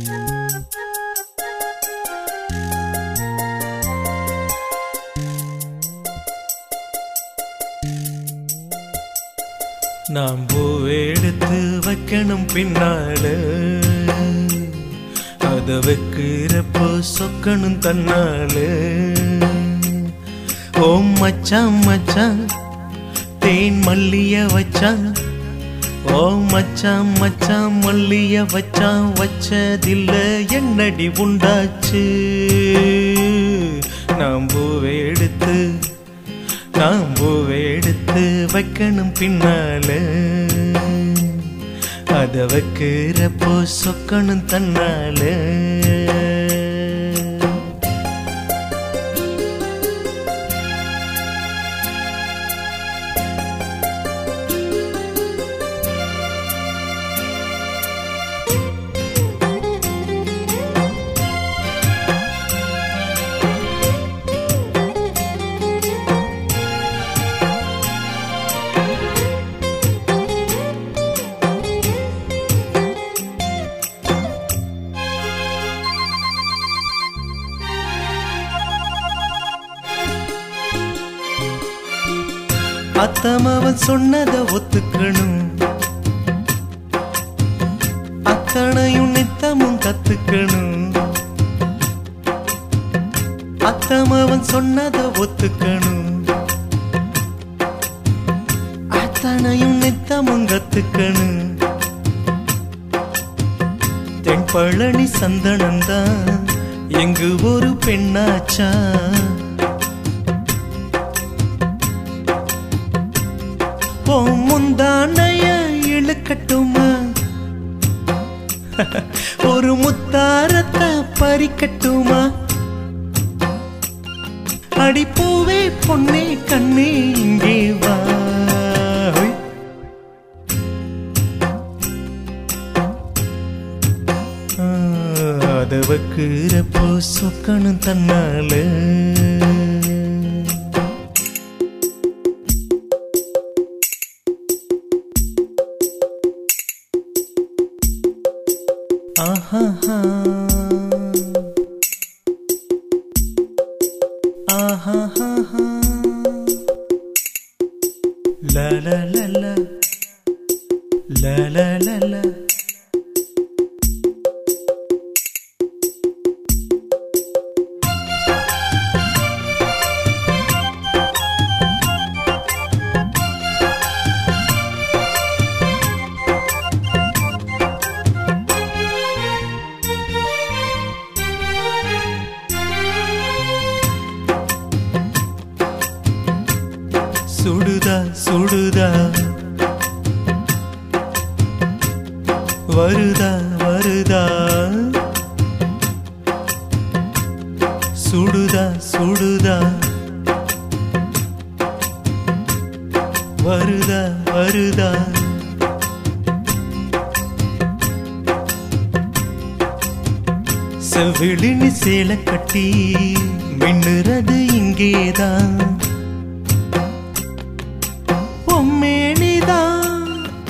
நாம் பூவெடுத்து வைக்கணும் பின்னால அத வைக்கிறப்போ சொக்கணும் தன்னால ஓ மச்சான் மச்சான் தேன் மல்லிய வச்சான் ஓ மச்சான் மச்சான் மல்லிய வச்சான் வச்சதில்ல என்னடி உண்டாச்சு நாம் பூவை எடுத்து நாம் பூவை எடுத்து வைக்கணும் பின்னால அத வைக்கிறப்போ சொக்கணும் தன்னால அத்தமவன் சொன்னத ஒத்துக்கணும் அத்தனையும் நித்தமும் கத்துக்கணும் அத்தமவன் சொன்னத ஒத்துக்கணும் அத்தனையும் நித்தமும் கத்துக்கணும் தென் பழனி சந்தனம்தான் எங்கு ஒரு பெண்ணாச்சா உன் முந்தானைய இழுக்கட்டுமா ஒரு முத்தாரத்தை பறிக்கட்டுமா அடிப்பூவே பொன்னே கண்ணே இங்கே வா ஹொய். ஆ, அத வைக்கிறப்போ சொக்கணும் தன்னால ஆஹா ஆஹா லா லா லா லா லா லா லா லா சுடுதா சுடுதா வருதா வருதா சுடுதா சுடுதா வருதா வருதா செவிழினி சேலை கட்டி மின்னுறது இங்கேதான் பொம்மேனிதான்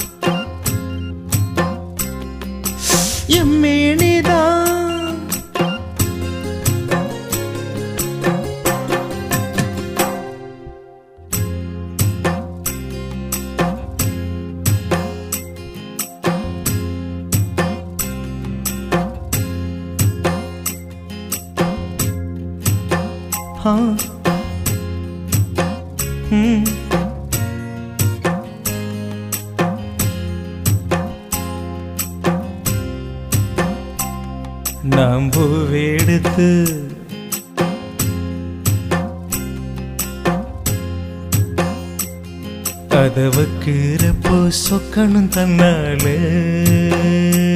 எம்மேனிதான் ஆ ம் நாம் பூவெடுத்து அத வைக்கிறப்போ சொக்கணும் தன்னால